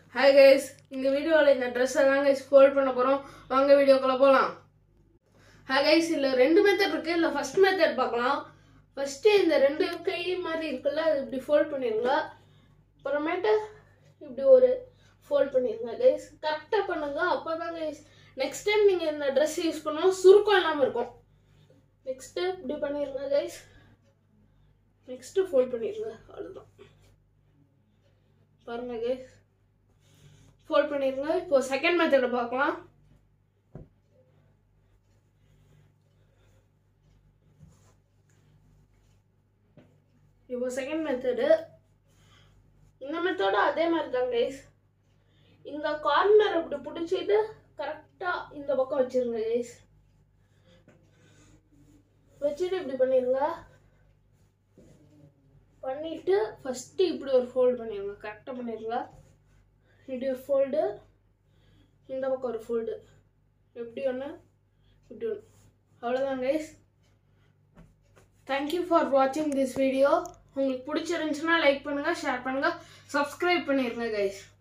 hi guys இந்த வீடியோவில் இந்த ட்ரெஸ்ஸை தான் கைஸ் ஃபோல்ட் பண்ண போகிறோம் வாங்க வீடியோக்குள்ளே போகலாம் ஹாய் கைஸ் இதில் ரெண்டு மெத்தட் இருக்குது இல்லை ஃபர்ஸ்ட் மெத்தட் பார்க்கலாம் ஃபஸ்ட்டு இந்த ரெண்டு கை மாதிரி இருக்குல்ல அது இப்படி ஃபோல்ட் பண்ணிடுங்க அப்புறமேட்டு இப்படி ஒரு ஃபோல்ட் பண்ணிடுங்க கைஸ் கரெக்டாக பண்ணுங்க அப்போ தான் கைஸ் நெக்ஸ்ட் டைம் நீங்கள் இந்த ட்ரெஸ் யூஸ் பண்ணாலும் சுருக்கம் இல்லாமல் இருக்கும் நெக்ஸ்ட்டு இப்படி பண்ணிடுங்க கைஸ் நெக்ஸ்ட்டு ஃபோல்ட் பண்ணிடுங்க அவ்வளோதான் பாருங்க கைஸ் ஃபோல்ட் பண்ணிடுங்க இப்போ செகண்ட் மெத்தடை பார்க்கலாம் இப்போ செகண்ட் மெத்தடு இந்த மெத்தோட அதே மாதிரி தான் கைஸ் இந்த கார்னர் இப்படி பிடிச்சிட்டு கரெக்டாக இந்த பக்கம் வச்சிருங்க கைஸ் வச்சுட்டு இப்படி பண்ணிடுங்க பண்ணிட்டு ஃபஸ்ட்டு இப்படி ஒரு ஃபோல்ட் பண்ணிடுங்க கரெக்டாக பண்ணிடுங்க இப்படி ஒரு ஃபோல்டு இந்த பக்கம் ஒரு ஃபோல்டு எப்படி ஒன்று இப்படி ஒன்று அவ்வளோதான் கைஸ் தேங்க்யூ ஃபார் வாட்சிங் திஸ் வீடியோ உங்களுக்கு பிடிச்சிருந்துச்சுன்னா லைக் பண்ணுங்கள் ஷேர் பண்ணுங்கள் சப்ஸ்கிரைப் பண்ணிடுங்க கைஸ்